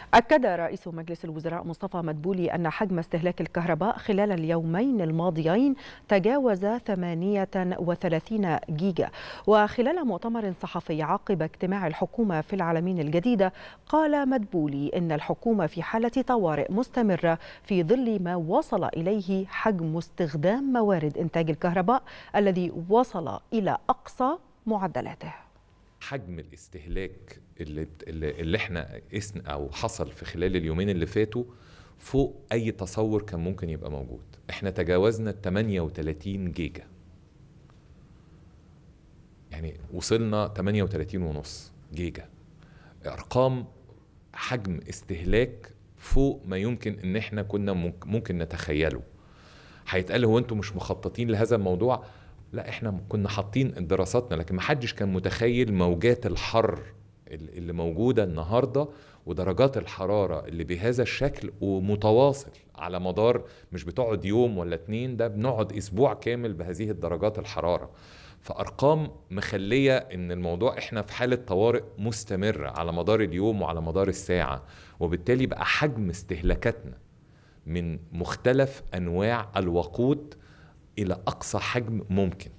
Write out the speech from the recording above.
أكد رئيس مجلس الوزراء مصطفى مدبولي أن حجم استهلاك الكهرباء خلال اليومين الماضيين تجاوز 38 جيجا وخلال مؤتمر صحفي عقب اجتماع الحكومة في العالمين الجديدة قال مدبولي إن الحكومة في حالة طوارئ مستمرة في ظل ما وصل إليه حجم استخدام موارد إنتاج الكهرباء الذي وصل إلى أقصى معدلاته حجم الاستهلاك اللي اللي احنا قسنا او حصل في خلال اليومين اللي فاتوا فوق اي تصور كان ممكن يبقى موجود احنا تجاوزنا ال 38 جيجا يعني وصلنا 38 ونص جيجا ارقام حجم استهلاك فوق ما يمكن ان احنا كنا ممكن نتخيله هيتقال هو انتم مش مخططين لهذا الموضوع لا احنا كنا حاطين دراساتنا لكن ما حدش كان متخيل موجات الحر اللي موجوده النهارده ودرجات الحراره اللي بهذا الشكل ومتواصل على مدار مش بتقعد يوم ولا اتنين ده بنقعد اسبوع كامل بهذه الدرجات الحراره فارقام مخليه ان الموضوع احنا في حاله طوارئ مستمره على مدار اليوم وعلى مدار الساعه وبالتالي بقى حجم استهلاكاتنا من مختلف انواع الوقود الى اقصى حجم ممكن